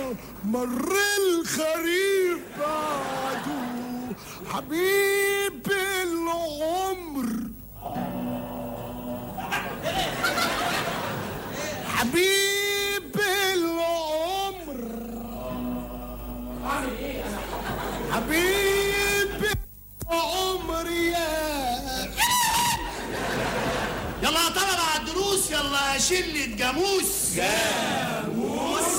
مر الخريف بعده حبيب العمر حبيب العمر حبيب العمر يا يلا يا طلبة على الدروس يلا يا شلة جاموس جاموس